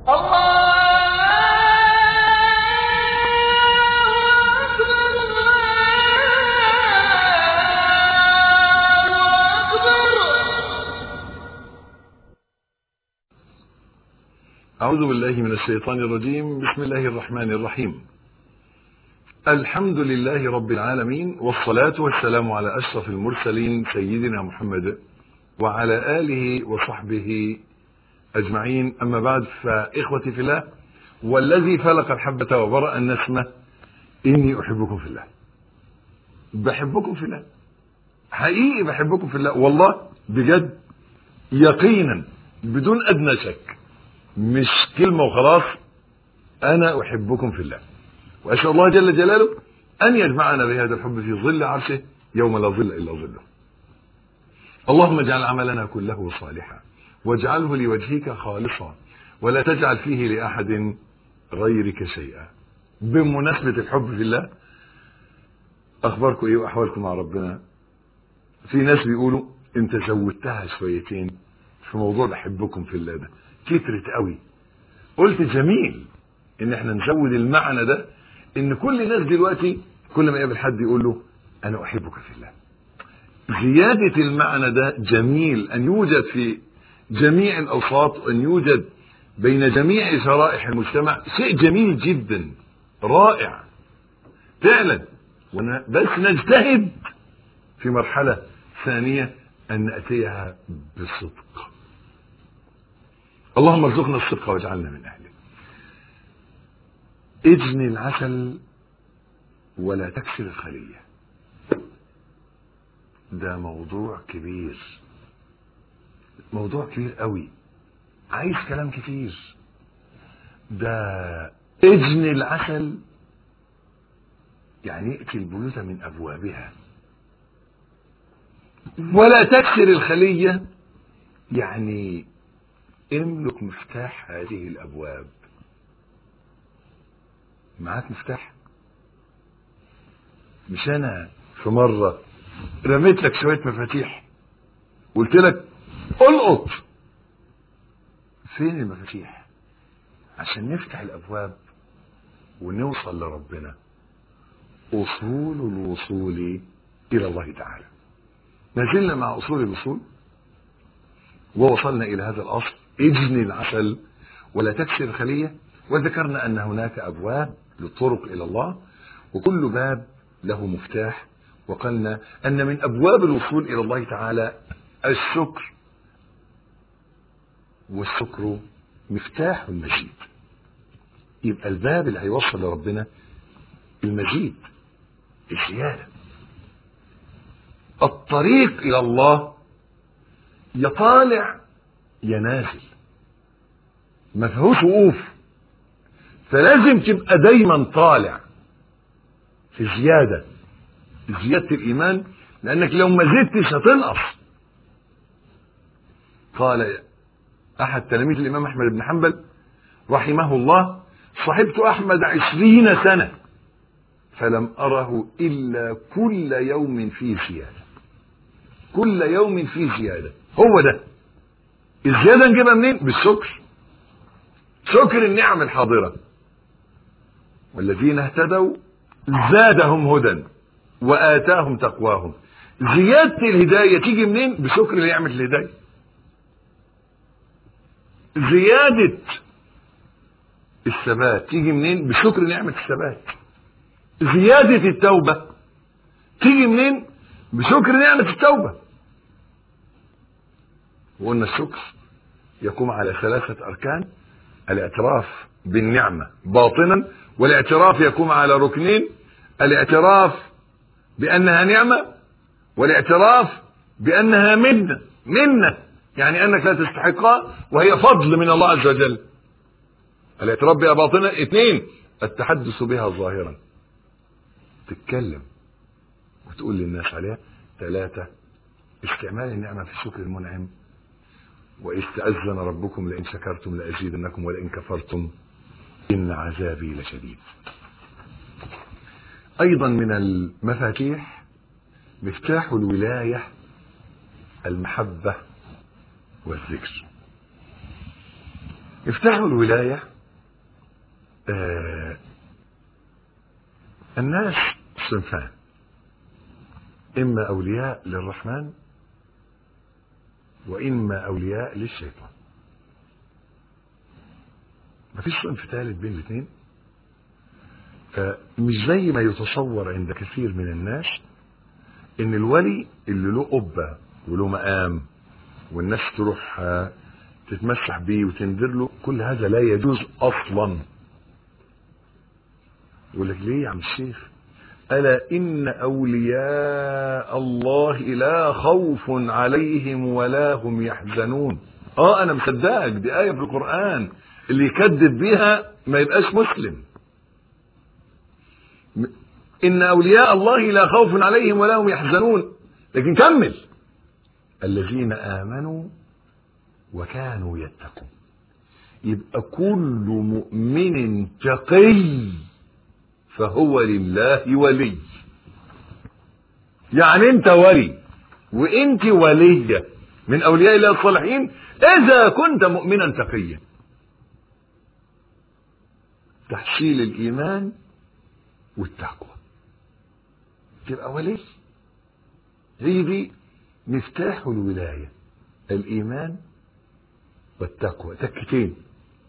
أعوذ بالله من الشيطان الرجيم بسم الله الرحمن الرحيم الحمد لله رب العالمين والصلاة والسلام على أشرف المرسلين سيدنا محمد وعلى آله وصحبه أجمعين أما بعد فإخوتي في الله والذي فلق الحبة وبرأ النسمة إني أحبكم في الله بحبكم في الله حقيقي بحبكم في الله والله بجد يقينا بدون أدنى شك مش كلمة وخلاص أنا أحبكم في الله وأسأل الله جل جلاله أن يجمعنا بهذا الحب في ظل عرشه يوم لا ظل إلا ظله اللهم اجعل عملنا كله صالحا واجعله لوجهك خالصا ولا تجعل فيه لأحد غيرك شيئا بمناسبة الحب في الله أخباركم إيه وأحوالكم مع ربنا في ناس بيقولوا أنت زودتها شويتين في موضوع بحبكم في الله ده كترت قوي قلت جميل ان احنا نزود المعنى ده ان كل الناس دلوقتي كل ما يقابل حد يقول له انا احبك في الله زيادة المعنى ده جميل ان يوجد في جميع الاوساط وان يوجد بين جميع شرائح المجتمع شيء جميل جدا رائع فعلا بس نجتهد في مرحلة ثانية ان نأتيها بالصدق اللهم ارزقنا الصدق واجعلنا من اهله اجني العسل ولا تكسر الخلية ده موضوع كبير موضوع كبير قوي عايز كلام كتير ده اجني العسل يعني ائتي البيوت من ابوابها ولا تكسر الخلية يعني املك مفتاح هذه الابواب معاك مفتاح مش انا في مرة رميت لك شوية مفاتيح قلت لك القط فين المفاتيح عشان نفتح الابواب ونوصل لربنا اصول الوصول الى الله تعالى ما زلنا مع اصول الوصول ووصلنا الى هذا الاصل اجني العسل ولا تكسر الخلية وذكرنا أن هناك أبواب للطرق إلى الله وكل باب له مفتاح وقلنا أن من أبواب الوصول إلى الله تعالى الشكر والشكر مفتاح المجيد يبقى الباب اللي هيوصل لربنا المجيد الزيادة الطريق إلى الله يطالع يا نازل ما فيهوش وقوف فلازم تبقى دايما طالع في زيادة زيادة الإيمان لأنك لو ما زدتش هتنقص قال أحد تلاميذ الإمام أحمد بن حنبل رحمه الله صحبت أحمد عشرين سنة فلم أره إلا كل يوم في زيادة كل يوم في زيادة هو ده الزيادة نجيبها منين؟ بالشكر شكر النعم الحاضرة والذين اهتدوا زادهم هدى وآتاهم تقواهم زيادة الهداية تيجي منين؟ بشكر نعمة الهداية زيادة الثبات تيجي منين؟ بشكر نعمة الثبات زيادة التوبة تيجي منين؟ بشكر نعمة التوبة وقلنا الشكر يقوم على ثلاثة أركان الاعتراف بالنعمة باطنا والاعتراف يقوم على ركنين الاعتراف بأنها نعمة والاعتراف بأنها منة منة يعني أنك لا تستحقها وهي فضل من الله عز وجل الاعتراف بها باطنا اثنين التحدث بها ظاهرا تتكلم وتقول للناس عليها ثلاثة استعمال النعمة في شكر المنعم وإذ تأذن ربكم لئن شكرتم لأزيدنكم ولئن كفرتم إن عذابي لشديد أيضا من المفاتيح مفتاح الولاية المحبة والذكر مفتاح الولاية آه الناس صنفان إما أولياء للرحمن وإما أولياء للشيطان مفيش صنف ثالث بين الاثنين مش زي ما يتصور عند كثير من الناس ان الولي اللي له قبه وله مقام والناس تروح تتمسح بيه وتنذر له كل هذا لا يجوز اصلا يقول لك ليه يا عم الشيخ الا ان اولياء الله لا خوف عليهم ولا هم يحزنون اه انا مصدقك دي ايه في القران اللي يكذب بيها ما يبقاش مسلم ان اولياء الله لا خوف عليهم ولا هم يحزنون لكن كمل الذين امنوا وكانوا يتقون يبقى كل مؤمن تقي فهو لله ولي يعني انت ولي وانت ولية من اولياء الله الصالحين اذا كنت مؤمنا تقيا تحصيل الايمان والتقوى تبقى ولي هي دي مفتاح الولاية الإيمان والتقوى تكتين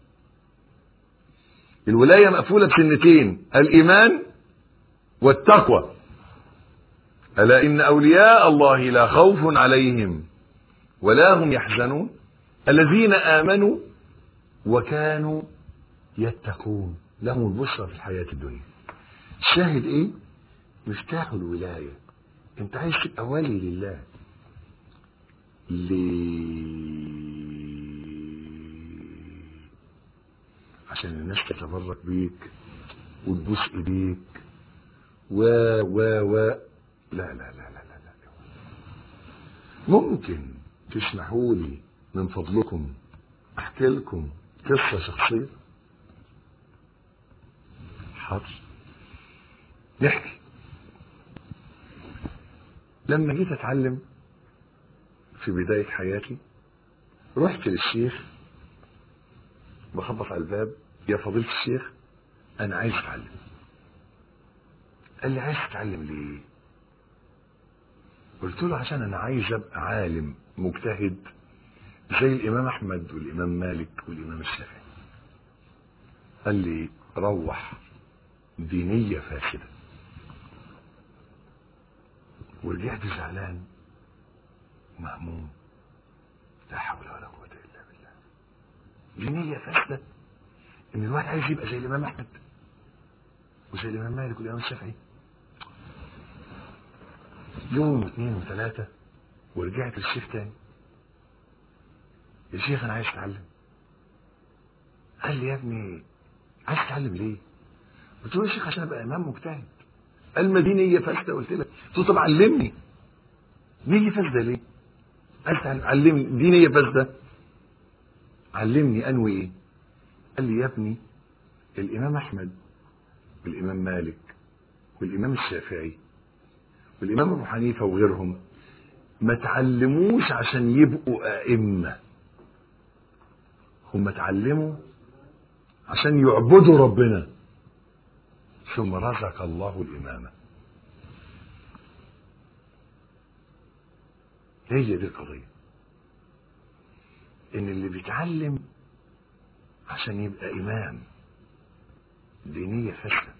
الولاية مقفولة بسنتين الإيمان والتقوى ألا إن أولياء الله لا خوف عليهم ولا هم يحزنون الذين آمنوا وكانوا يتقون لهم البشرى في الحياة الدنيا الشاهد ايه مفتاح الولاية انت عايز تبقى ولي لله ليه عشان الناس تتبرك بيك وتبوس ايديك و و و لا لا لا لا لا, لا. ممكن تسمحوا لي من فضلكم احكي لكم قصة شخصية حاضر نحكي لما جيت اتعلم في بداية حياتي رحت للشيخ بخبط على الباب يا فضيلة الشيخ انا عايز اتعلم قال لي عايز تتعلم ليه قلت له عشان انا عايز ابقى عالم مجتهد زي الامام احمد والامام مالك والامام الشافعي قال لي روح دينية فاسدة ورجعت زعلان مهموم لا حول ولا قوة إلا بالله دينية فاسدة إن الواحد عايز يبقى زي الإمام أحمد وزي الإمام مالك والإمام الشافعي يوم واثنين وثلاثة ورجعت للشيخ تاني يا شيخ أنا عايز أتعلم قال لي يا ابني عايز تتعلم ليه؟ قلت له يا شيخ عشان ابقى امام مجتهد قال ما دي نيه فاسده قلت لك قلت له طب علمني نيه فاسده ليه؟ قال علمني دي نيه فاسده علمني انوي ايه؟ قال لي يا ابني الامام احمد والامام مالك والامام الشافعي والامام ابو حنيفه وغيرهم ما تعلموش عشان يبقوا ائمه هم اتعلموا عشان يعبدوا ربنا ثم رزق الله الإمامة هي دي القضية إن اللي بيتعلم عشان يبقى إمام دينية فاسدة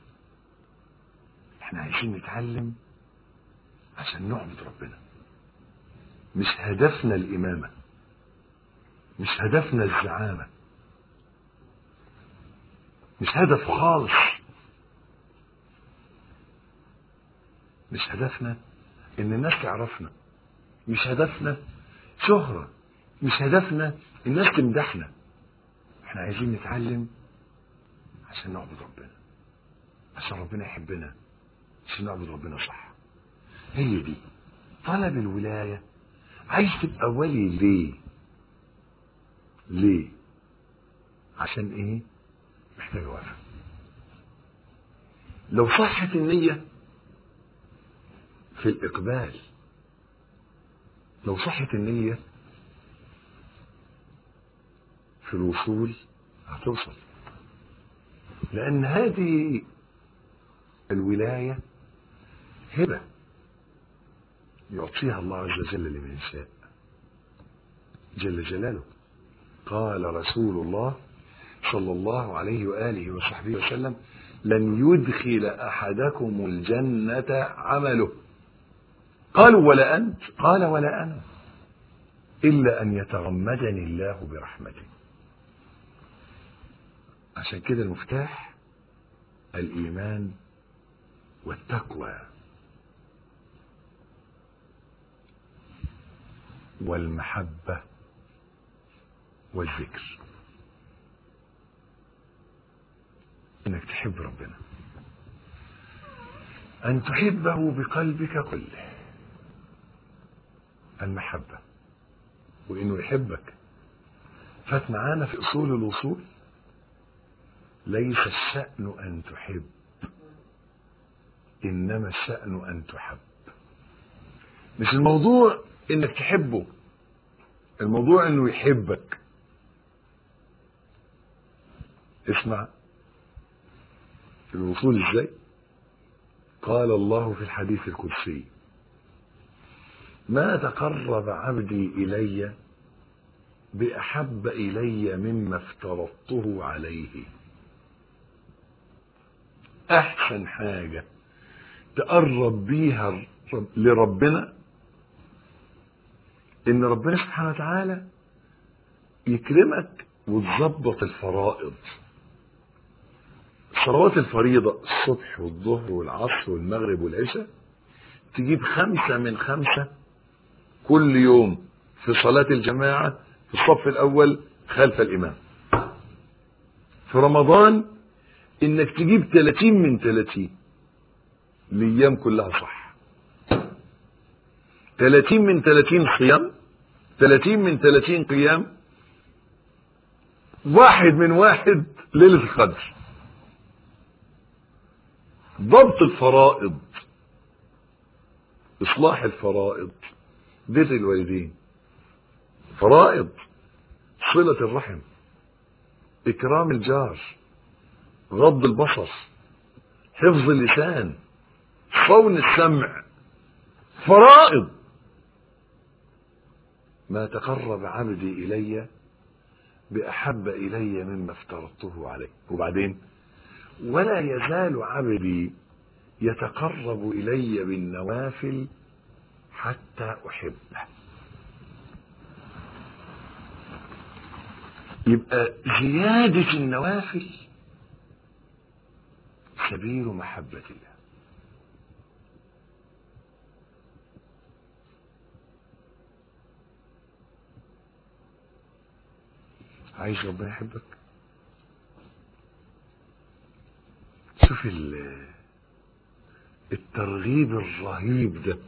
احنا عايزين نتعلم عشان نعبد ربنا مش هدفنا الإمامة مش هدفنا الزعامة مش هدف خالص مش هدفنا ان الناس تعرفنا مش هدفنا شهرة مش هدفنا الناس تمدحنا احنا عايزين نتعلم عشان نعبد ربنا عشان ربنا يحبنا عشان نعبد ربنا صح هي دي طلب الولاية عايز تبقى ولي ليه ليه عشان ايه محتاج وقفة لو صحت النية في الإقبال لو صحت النية في في الوصول هتوصل لأن هذه الولاية هبة يعطيها الله عز وجل لمن يشاء جل جلاله قال رسول الله صلى الله عليه وآله وصحبه وسلم لن يدخل أحدكم الجنة عمله قالوا ولا أنت قال ولا أنا إلا أن يتغمدني الله برحمته عشان كده المفتاح الإيمان والتقوى والمحبة والذكر انك تحب ربنا ان تحبه بقلبك كله المحبة وانه يحبك فات معانا في اصول الوصول ليس الشأن ان تحب انما الشأن ان تحب مش الموضوع انك تحبه الموضوع انه يحبك اسمع الوصول ازاي قال الله في الحديث القدسي ما تقرب عبدي الي باحب الي مما افترضته عليه احسن حاجه تقرب بيها لربنا ان ربنا سبحانه وتعالى يكرمك وتظبط الفرائض صلوات الفريضة الصبح والظهر والعصر والمغرب والعشاء تجيب خمسة من خمسة كل يوم في صلاة الجماعة في الصف الأول خلف الإمام في رمضان إنك تجيب 30 من 30 الأيام كلها صح 30 من 30 صيام 30 من 30 قيام واحد من واحد ليلة القدر ضبط الفرائض إصلاح الفرائض بر الوالدين فرائض صلة الرحم إكرام الجار غض البصر حفظ اللسان صون السمع فرائض ما تقرب عبدي إلي بأحب إلي مما افترضته عليه وبعدين ولا يزال عبدي يتقرب إلي بالنوافل حتى أحبه يبقى زيادة النوافل سبيل محبة الله عايز ربنا يحبك شوف الترغيب الرهيب ده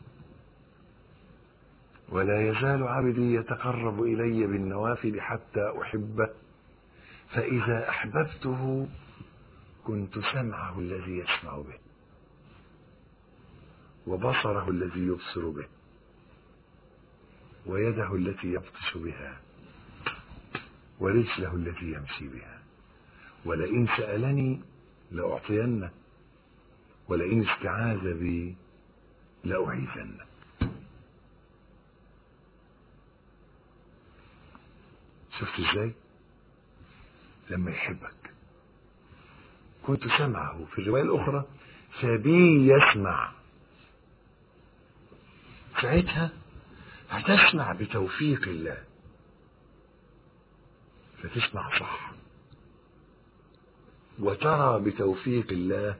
ولا يزال عبدي يتقرب الي بالنوافل حتى احبه فاذا احببته كنت سمعه الذي يسمع به وبصره الذي يبصر به ويده التي يبطش بها ورجله التي يمشي بها ولئن سالني لاعطينه ولئن استعاذ بي لاعيذنه شفت ازاي لما يحبك كنت سمعه في الرواية الأخرى فبي يسمع ساعتها هتسمع بتوفيق الله فتسمع صح وترى بتوفيق الله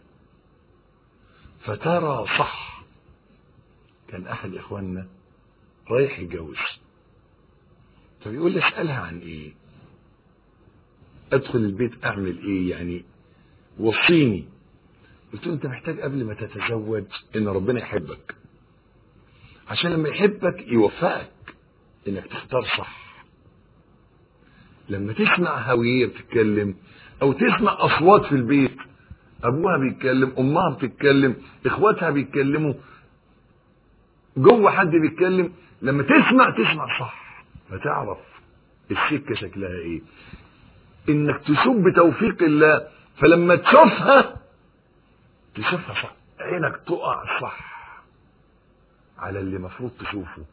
فترى صح كان أحد إخواننا رايح يتجوز فبيقول لي اسألها عن إيه أدخل البيت أعمل إيه يعني وصيني قلت له انت محتاج قبل ما تتزوج ان ربنا يحبك عشان لما يحبك يوفقك انك تختار صح لما تسمع هوية بتتكلم او تسمع اصوات في البيت ابوها بيتكلم امها بتتكلم اخواتها بيتكلموا جوه حد بيتكلم لما تسمع تسمع صح فتعرف السكة شكلها ايه انك تشوف بتوفيق الله فلما تشوفها تشوفها صح عينك تقع صح على اللي المفروض تشوفه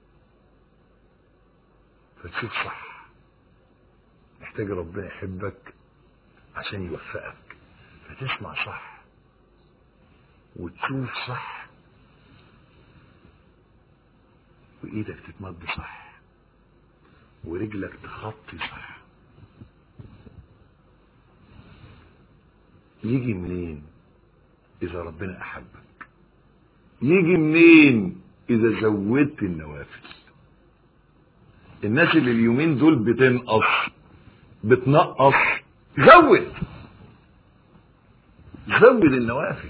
فتشوف صح محتاج ربنا يحبك عشان يوفقك فتسمع صح وتشوف صح وايدك تتمد صح ورجلك تخطي صح يجي منين اذا ربنا احبك يجي منين اذا زودت النوافل الناس اللي اليومين دول بتنقص بتنقص زود زود النوافل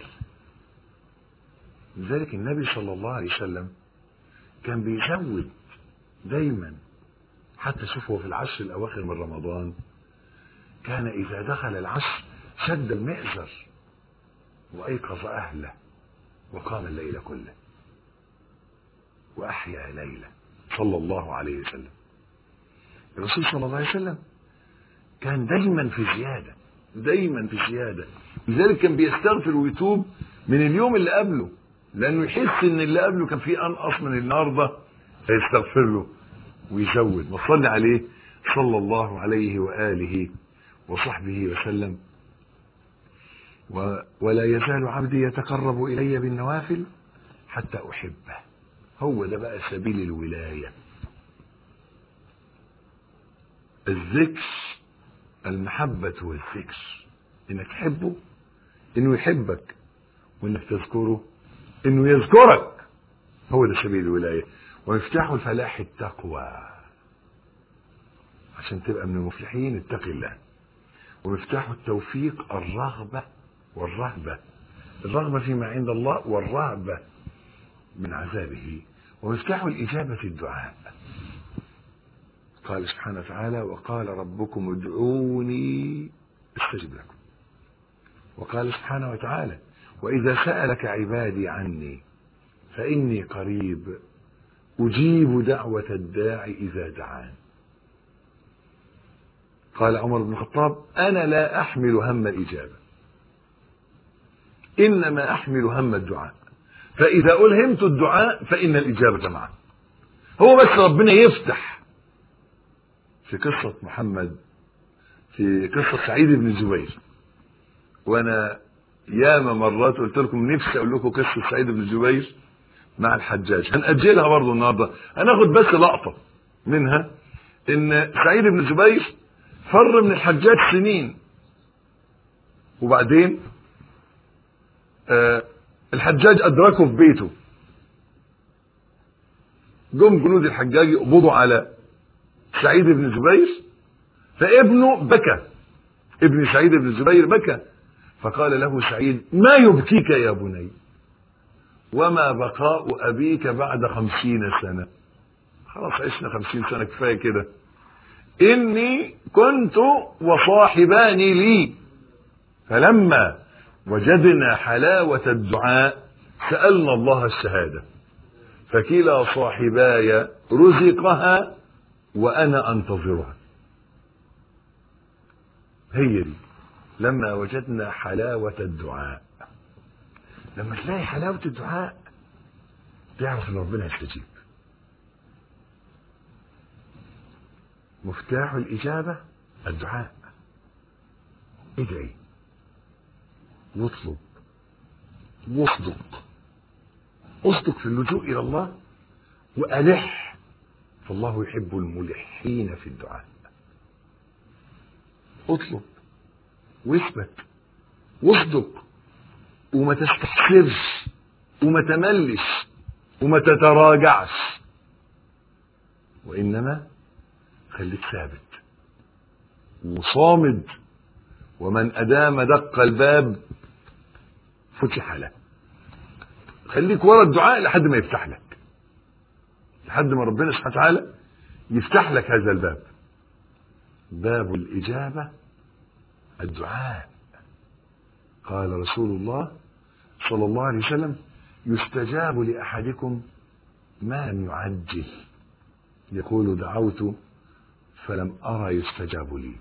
لذلك النبي صلى الله عليه وسلم كان بيزود دايما حتى شوفوا في العشر الاواخر من رمضان كان اذا دخل العشر شد المئزر وايقظ اهله وقام الليل كله واحيا ليله صلى الله عليه وسلم الرسول صلى الله عليه وسلم كان دايما في زياده دايما في زياده لذلك كان بيستغفر ويتوب من اليوم اللي قبله لانه يحس ان اللي قبله كان فيه انقص من النهارده فيستغفر له ويزود وصلي عليه صلى الله عليه واله وصحبه وسلم و ولا يزال عبدي يتقرب الي بالنوافل حتى احبه هو ده بقى سبيل الولايه الذكر المحبه والذكر انك تحبه انه يحبك وانك تذكره انه يذكرك هو ده سبيل الولايه ومفتاح الفلاح التقوى عشان تبقى من المفلحين اتق الله ومفتاح التوفيق الرغبه والرهبه الرغبه فيما عند الله والرهبه من عذابه ومفتاح الاجابه الدعاء قال سبحانه وتعالى وقال ربكم ادعوني استجب لكم وقال سبحانه وتعالى واذا سالك عبادي عني فاني قريب اجيب دعوه الداع اذا دعان قال عمر بن الخطاب انا لا احمل هم الاجابه انما احمل هم الدعاء فاذا الهمت الدعاء فان الاجابه معه هو بس ربنا يفتح في قصه محمد في قصه سعيد بن الزبير وانا ياما مرات قلت لكم نفسي اقول لكم قصه سعيد بن الزبير مع الحجاج هنأجلها برضه النهارده هناخد بس لقطه منها ان سعيد بن الزبير فر من الحجاج سنين وبعدين آه الحجاج ادركه في بيته جم جنود الحجاج يقبضوا على سعيد بن الزبير فابنه بكى ابن سعيد بن الزبير بكى فقال له سعيد ما يبكيك يا بني وما بقاء أبيك بعد خمسين سنة خلاص عشنا خمسين سنة كفاية كده إني كنت وصاحبان لي فلما وجدنا حلاوة الدعاء سألنا الله الشهادة فكلا صاحباي رزقها وأنا أنتظرها هي دي لما وجدنا حلاوة الدعاء لما تلاقي حلاوة الدعاء تعرف ان ربنا يستجيب مفتاح الإجابة الدعاء ادعي واطلب واصدق اصدق في اللجوء إلى الله وألح فالله يحب الملحين في الدعاء اطلب واثبت واصدق وما تستحسرش وما تملش وما تتراجعش وإنما خليك ثابت وصامد ومن أدام دق الباب فتح له خليك ورا الدعاء لحد ما يفتح لك لحد ما ربنا سبحانه وتعالى يفتح لك هذا الباب باب الإجابة الدعاء قال رسول الله صلى الله عليه وسلم يستجاب لأحدكم ما لم يعجل يقول دعوت فلم أرى يستجاب لي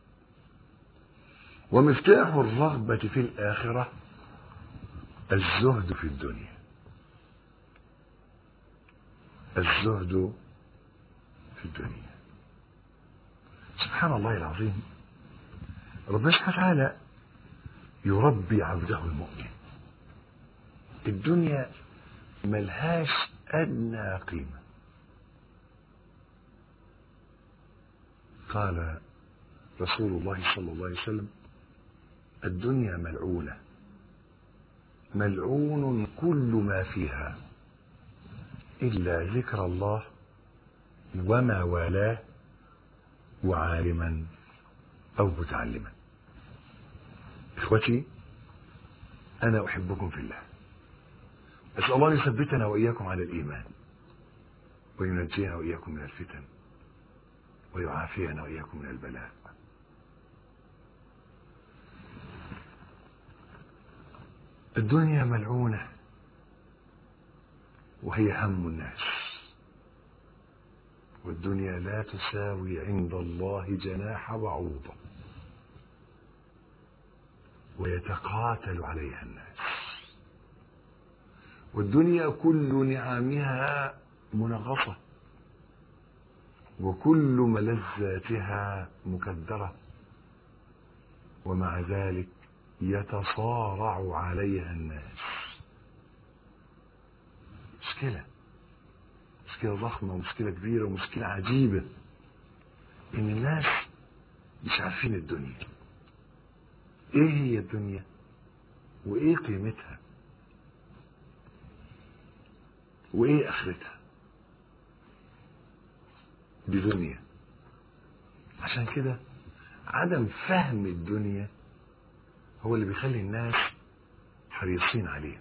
ومفتاح الرغبة في الآخرة الزهد في الدنيا الزهد في الدنيا سبحان الله العظيم ربنا سبحانه وتعالى يربي عبده المؤمن الدنيا ملهاش أدنى قيمة قال رسول الله صلى الله عليه وسلم الدنيا ملعونة ملعون كل ما فيها إلا ذكر الله وما والاه وعالما أو متعلما إخوتي أنا أحبكم في الله أسأل الله أن يثبتنا وإياكم على الإيمان وينجينا وإياكم من الفتن ويعافينا وإياكم من البلاء الدنيا ملعونة وهي هم الناس والدنيا لا تساوي عند الله جناح بعوضة ويتقاتل عليها الناس والدنيا كل نعمها منغصة وكل ملذاتها مكدرة ومع ذلك يتصارع عليها الناس مشكلة مشكلة ضخمة ومشكلة كبيرة ومشكلة عجيبة إن الناس مش عارفين الدنيا إيه هي الدنيا وإيه قيمتها وإيه آخرتها دي دنيا عشان كده عدم فهم الدنيا هو اللي بيخلي الناس حريصين عليها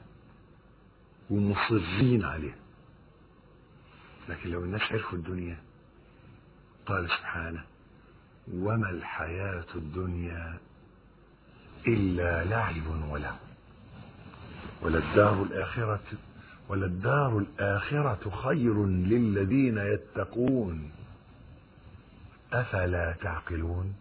ومصرين عليها لكن لو الناس عرفوا الدنيا قال سبحانه وما الحياة الدنيا إلا لعب ولهو وللدار الآخرة وللدار الآخرة خير للذين يتقون أفلا تعقلون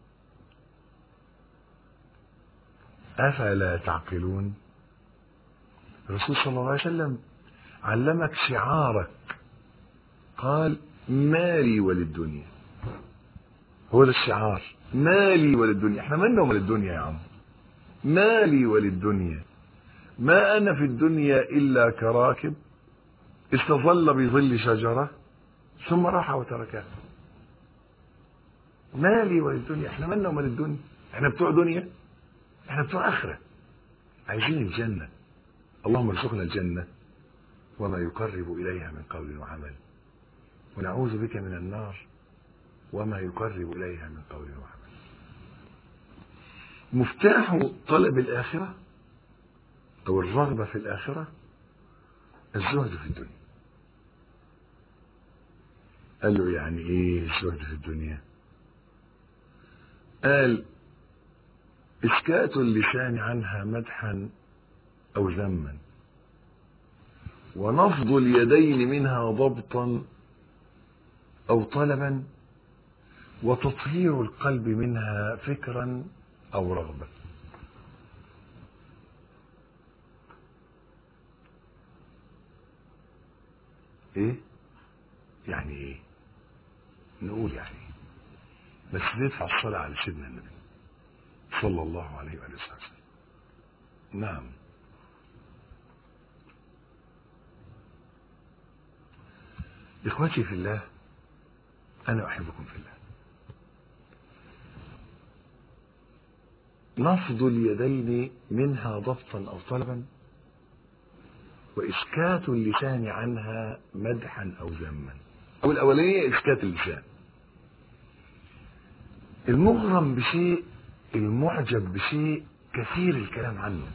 أفلا تعقلون الرسول صلى الله عليه وسلم علمك شعارك قال مالي وللدنيا هو ده الشعار مالي وللدنيا احنا مالنا وللدنيا يا عم مالي وللدنيا ما أنا في الدنيا إلا كراكب استظل بظل شجرة ثم راح وتركها مالي وللدنيا احنا مالنا ومال الدنيا احنا بتوع دنيا احنا بتوع آخرة عايزين الجنة اللهم ارزقنا الجنة وما يقرب إليها من قول وعمل ونعوذ بك من النار وما يقرب إليها من قول وعمل مفتاح طلب الآخرة أو الرغبة في الآخرة الزهد في الدنيا قال له يعني إيه الزهد في الدنيا قال إسكات اللسان عنها مدحا أو ذما ونفض اليدين منها ضبطا أو طلبا وتطهير القلب منها فكرا أو رغبة ايه يعني ايه نقول يعني ايه بس ندفع الصلاة على سيدنا النبي صلى الله عليه وآله وسلم نعم إخوتي في الله أنا أحبكم في الله نفض اليدين منها ضبطا أو طلبا وإسكات اللسان عنها مدحا أو ذما أو الأولانية إسكات اللسان المغرم بشيء المعجب بشيء كثير الكلام عنه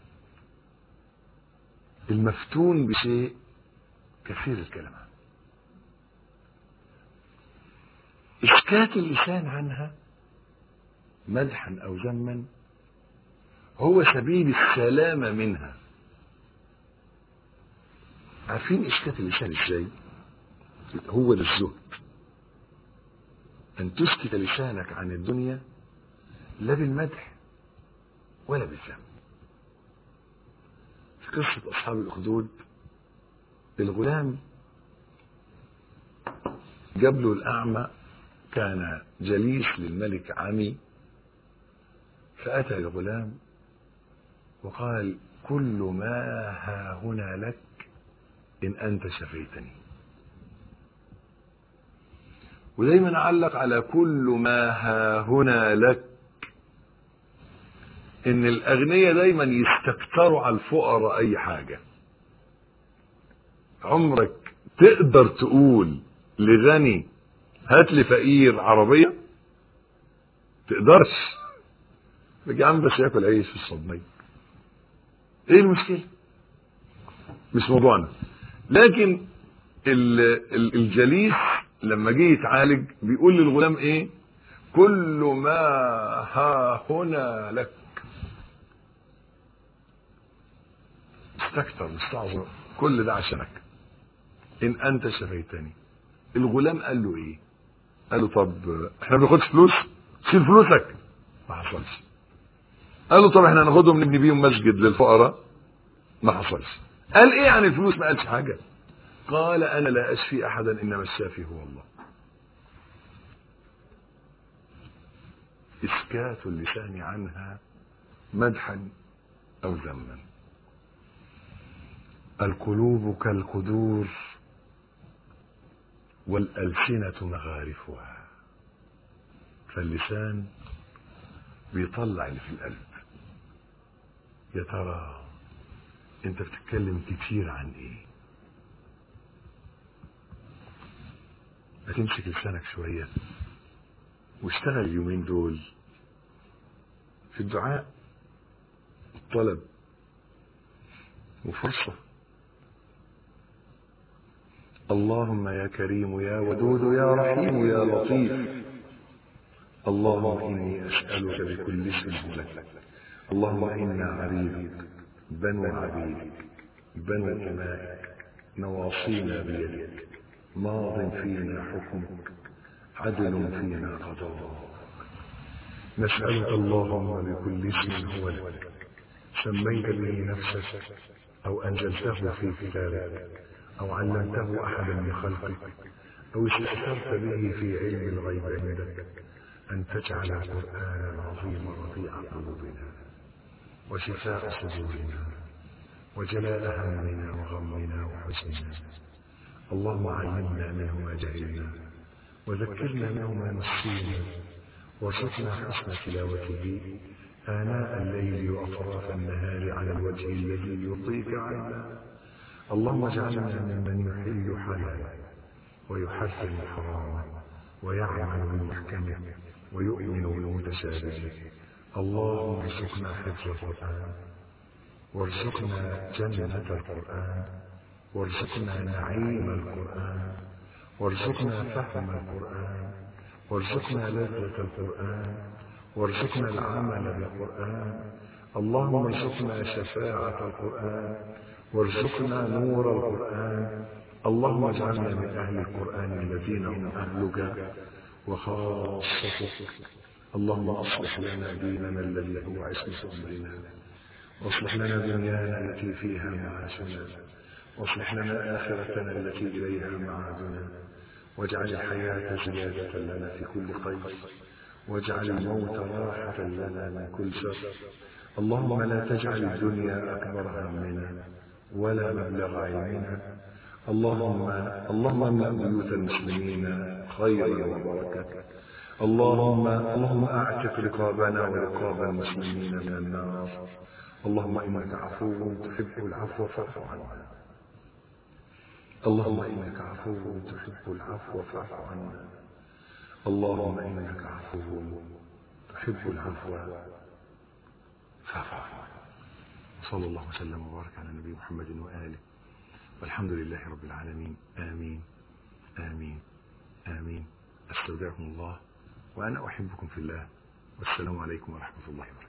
المفتون بشيء كثير الكلام عنه إسكات اللسان عنها مدحا أو ذما هو سبيل السلامة منها عارفين إسكات اللسان إزاي هو ده الزهد أن تسكت لسانك عن الدنيا لا بالمدح ولا بالذم في قصة أصحاب الأخدود الغلام جاب له الأعمى كان جليس للملك عمي فأتى الغلام وقال كل ما ها هنا لك إن أنت شفيتني ودايما علق على كل ما ها هنا لك ان الاغنياء دايما يستكتروا على الفقراء اي حاجه عمرك تقدر تقول لغني هات لي فقير عربيه تقدرش يا عم بس ياكل عيش في الصدميه ايه المشكله مش موضوعنا لكن ال ال الجليس لما جه يتعالج بيقول للغلام ايه كل ما ها هنا لك استكتر مستعظم كل ده عشانك ان انت شفيتني الغلام قال له ايه قال له طب احنا ما بناخدش فلوس شيل فلوسك ما حصلش قال له طب احنا هناخدهم نبني بيهم مسجد للفقراء ما حصلش قال ايه عن الفلوس ما قالش حاجه قال انا لا اشفي احدا انما الشافي هو الله اسكات اللسان عنها مدحا او ذما القلوب كالقدور والألسنة مغارفها فاللسان بيطلع اللي في القلب يا ترى انت بتتكلم كتير عن ايه هتمسك لسانك شوية واشتغل اليومين دول في الدعاء الطلب وفرصة اللهم يا كريم يا ودود يا رحيم يا لطيف اللهم إني أسألك بكل اسم لك اللهم إنا عبيدك بنو عبيدك بنو إمائك نواصينا بيدك ماض فينا حكمك عدل فينا قضاءك نسألك اللهم بكل اسم هو لك سميت به نفسك أو أنزلته في كتابك أو علمته أحدا من خلقك أو استأثرت به في علم الغيب عندك أن تجعل القرآن العظيم رفيع قلوبنا وشفاء صدورنا وجلاء همنا وغمنا وحزننا اللهم علمنا منه ما جهلنا وذكرنا منه ما نسينا وارزقنا حسن تلاوته آناء الليل وأطراف النهار على الوجه الذي يرضيك عنا اللهم اجعلنا ممن يحل حلالا ويحرم حراما ويعمل بمحكمه ويؤمن بالمتشابه اللهم ارزقنا حفظ القرآن وارزقنا جنة القرآن وارزقنا نعيم القرآن وارزقنا فهم القرآن وارزقنا لذة القرآن وارزقنا العمل بالقرآن اللهم ارزقنا شفاعة القرآن وارزقنا نور القرآن اللهم اجعلنا من أهل القرآن الذين هم أهلك وخاصتك اللهم أصلح لنا ديننا الذي هو عصمة أمرنا واصلح لنا دنيانا التي فيها معاشنا واصلح لنا آخرتنا التي إليها معادنا واجعل الحياة زيادة لنا في كل خير واجعل الموت راحة لنا من كل شر اللهم لا تجعل الدنيا أكبر همنا ولا مبلغ علمنا اللهم اللهم املأ بيوت المسلمين خيرا وبركة اللهم اللهم اعتق رقابنا ورقاب المسلمين من النار اللهم انك عفو تحب العفو فاعف عنا اللهم انك عفو تحب العفو فاعف عنا اللهم انك عفو تحب العفو فاعف عنا صلى الله وسلم وبارك على نبي محمد واله والحمد لله رب العالمين آمين آمين آمين أستودعكم الله وأنا أحبكم في الله والسلام عليكم ورحمة الله وبركاته